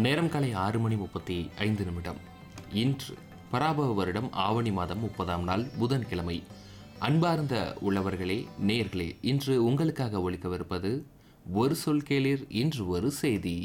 நேரம் காலை ஆறு மணி முப்பத்தி ஐந்து நிமிடம் இன்று பராபவ வருடம் ஆவணி மாதம் முப்பதாம் நாள் புதன்கிழமை அன்பார்ந்த உள்ளவர்களே நேர்களே இன்று உங்களுக்காக ஒழிக்கவிருப்பது ஒரு சொல் கேளீர் இன்று ஒரு செய்தி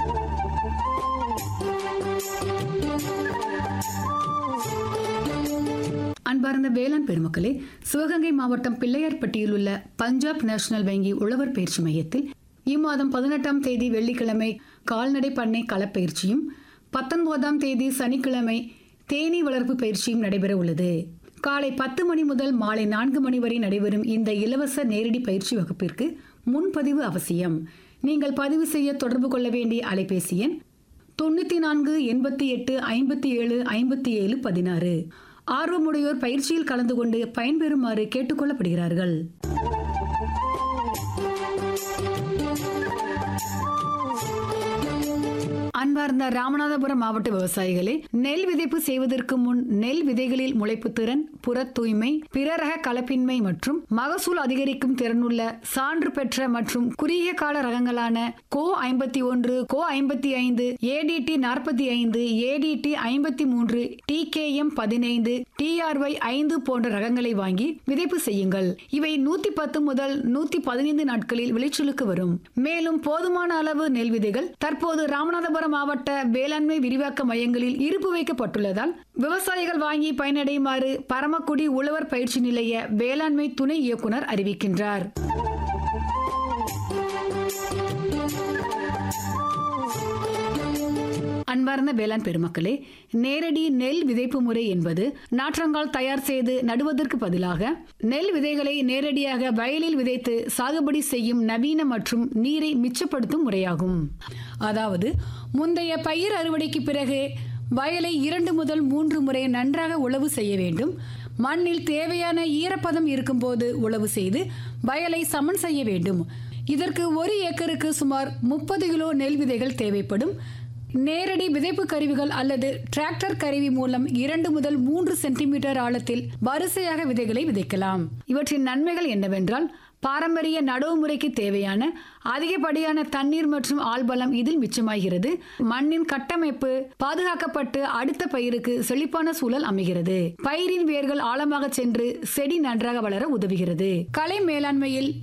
அன்பார்ந்த வேளாண் பெருமக்களே சிவகங்கை மாவட்டம் பிள்ளையார்பட்டியில் உள்ள பஞ்சாப் நேஷனல் வங்கி உழவர் பயிற்சி மையத்தில் இம்மாதம் பதினெட்டாம் தேதி வெள்ளிக்கிழமை கால்நடை பண்ணை களப்பயிற்சியும் பத்தொன்பதாம் தேதி சனிக்கிழமை தேனீ வளர்ப்பு பயிற்சியும் நடைபெற உள்ளது காலை பத்து மணி முதல் மாலை நான்கு மணி வரை நடைபெறும் இந்த இலவச நேரடி பயிற்சி வகுப்பிற்கு முன்பதிவு அவசியம் நீங்கள் பதிவு செய்ய தொடர்பு கொள்ள வேண்டிய அலைபேசி எண் தொண்ணூற்றி நான்கு எண்பத்தி எட்டு ஐம்பத்தி ஏழு ஐம்பத்தி ஏழு பதினாறு ஆர்வமுடையோர் பயிற்சியில் கலந்து கொண்டு பயன்பெறுமாறு கேட்டுக்கொள்ளப்படுகிறார்கள் அன்பார்ந்த ராமநாதபுரம் மாவட்ட விவசாயிகளே நெல் விதைப்பு செய்வதற்கு முன் நெல் விதைகளில் முளைப்பு திறன் புற தூய்மை பிற ரக கலப்பின்மை மற்றும் மகசூல் அதிகரிக்கும் திறனுள்ள சான்று பெற்ற மற்றும் குறுகிய கால ரகங்களான கோ ஐம்பத்தி ஒன்று கோ ஐம்பத்தி ஐந்து ஏடிடி நாற்பத்தி ஐந்து ஏடிடி ஐம்பத்தி மூன்று டிகேஎம் பதினைந்து டிஆர்ஒய் ஐந்து போன்ற ரகங்களை வாங்கி விதைப்பு செய்யுங்கள் இவை நூத்தி பத்து முதல் நூத்தி பதினைந்து நாட்களில் விளைச்சலுக்கு வரும் மேலும் போதுமான அளவு நெல் விதைகள் தற்போது ராமநாதபுரம் மாவட்ட வேளாண்மை விரிவாக்க மையங்களில் இருப்பு வைக்கப்பட்டுள்ளதால் விவசாயிகள் வாங்கி பயனடையுமாறு பரமக்குடி உழவர் பயிற்சி நிலைய வேளாண்மை துணை இயக்குனர் அறிவிக்கின்றார் அன்பார்ந்த வேளாண் பெருமக்களே நேரடி நெல் விதைப்பு முறை என்பது நாற்றங்கால் தயார் செய்து நடுவதற்கு பதிலாக நெல் விதைகளை நேரடியாக வயலில் விதைத்து சாகுபடி செய்யும் நவீன மற்றும் நீரை மிச்சப்படுத்தும் முறையாகும் அதாவது முந்தைய பயிர் அறுவடைக்கு பிறகு வயலை இரண்டு முதல் மூன்று முறை நன்றாக உழவு செய்ய வேண்டும் மண்ணில் தேவையான ஈரப்பதம் இருக்கும்போது உழவு செய்து வயலை சமன் செய்ய வேண்டும் இதற்கு ஒரு ஏக்கருக்கு சுமார் முப்பது கிலோ நெல் விதைகள் தேவைப்படும் நேரடி விதைப்பு கருவிகள் அல்லது டிராக்டர் கருவி மூலம் இரண்டு முதல் மூன்று சென்டிமீட்டர் ஆழத்தில் வரிசையாக விதைகளை விதைக்கலாம் இவற்றின் நன்மைகள் என்னவென்றால் பாரம்பரிய நடவு முறைக்கு தேவையான அதிகப்படியான தண்ணீர் மற்றும் ஆள்பலம் இதில் மிச்சமாகிறது மண்ணின் கட்டமைப்பு பாதுகாக்கப்பட்டு அடுத்த பயிருக்கு செழிப்பான சூழல் அமைகிறது பயிரின் வேர்கள் ஆழமாக சென்று செடி நன்றாக வளர உதவுகிறது கலை மேலாண்மையில்